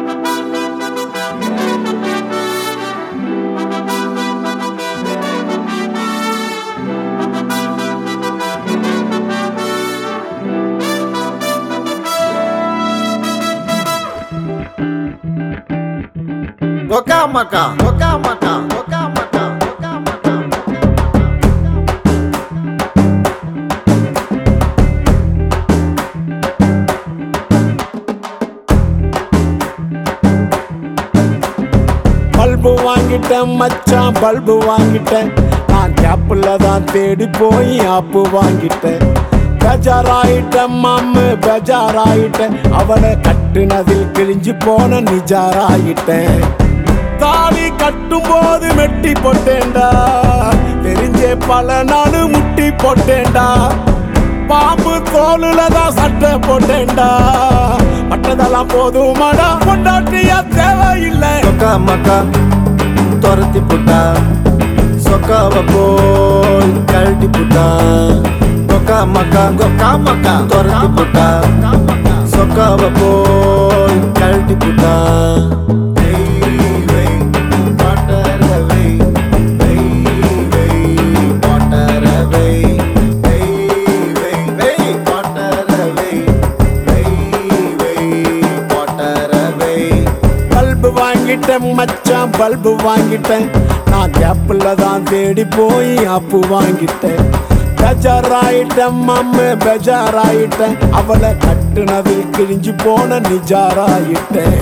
Okamaka, okamaka, okamaka, okamaka. Bulb வாங்கிட்டேன் மச்சான் bulb வாங்கிட்டேன் நான் கேப்பில் தான் தேடி போய் ஆப்பு வாங்கிட்டேன் பெஜாராயிட்டேன் மாமு பெஜாராயிட்டேன் அவளை கட்டுனதில் கிழிஞ்சு போன நிஜாராயிட்டேன் தாலி கட்டும் போது மெட்டி போட்டேன்டா தெரிஞ்சே பல நாள் முட்டி போட்டேன்டா பாம்பு தோலுல தான் சட்டை போட்டேன்டா மற்றதெல்லாம் போதுமாடா பொண்டாட்டியா தேவையில்லை ஒக்காமக்கா துரத்தி புட்டா சொக்காவ போய் கழட்டி புட்டா ஒக்காமக்கா ஒக்காமக்கா துரத்தி புட்டா சொக்காவ போய் கழட்டி புட்டா பல்பு வாங்கிட்டேன் மச்சான் பல்பு வாங்கிட்டேன் நான் கேப்பில் தான் தேடி போய் அப்பு வாங்கிட்டேன் பெஜாராயிட்டேன் மம்மு பெஜாராயிட்டேன் அவளை கட்டுனதில் கிழிஞ்சு போன நிஜாராயிட்டேன்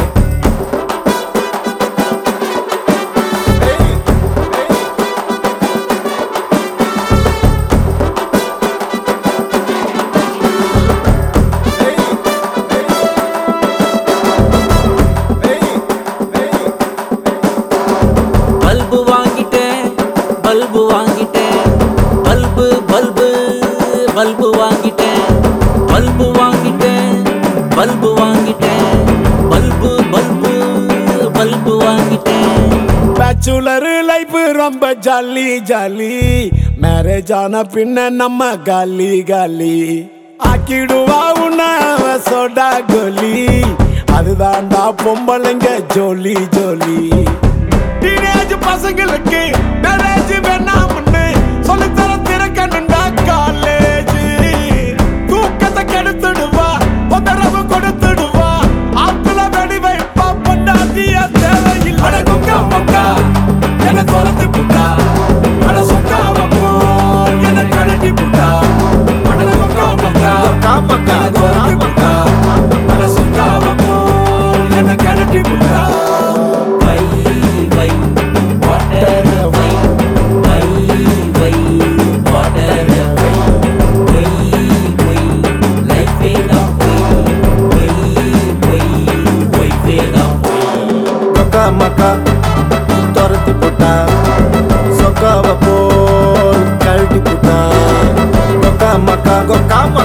பல்பு வாங்கிட்டேன் பல்பு வாங்கிட்டேன் பல்பு பல்பு பல்பு வாங்கிட்டேன் பல்பு வாங்கிட்டேன் பல்பு வாங்கிட்டேன் பல்பு பல்பு பல்பு வாங்கிட்டேன் பேச்சுலர் லைஃப் ரொம்ப ஜாலி ஜாலி மேரேஜ் ஆன பின்ன நம்ம காலி காலி ஆக்கிடுவா உன்ன அவ சோடா கோலி அதுதான்டா பொம்பளைங்க ஜோலி ஜோலி டீனேஜ் பசங்களுக்கு மேரேஜ் வேணாம்னு சொல்லித்தர திறக்கணுண்டா காலேஜ் தூக்கத்தை கெடுத்துடுவா தொந்தரவு கொடுத்துடுவா ஆத்துல வெடி வைப்பா பொண்டாட்டிய தேவையில்லை அட குக்கா முக்கா என்ன துரத்து புட்டா அட சுக்கா வப்போ என்ன கழட்டி புட்டா அட குக்கா முக்கா ஒக்காமக்கா என்ன துரத்து புட்டா அட சுக்கா வப்போ என்ன கழட்டி புட்டா வை வை வாட்டர் வை வை வை வாட்டர் வை வை வை லைஃப் வேகா வை வை வை வை வேகா ஒக்காமக்கா துரத்தி புட்டா சொக்காவ போய் கழட்டி புட்டா ஒக்காமக்கா ஒக்காம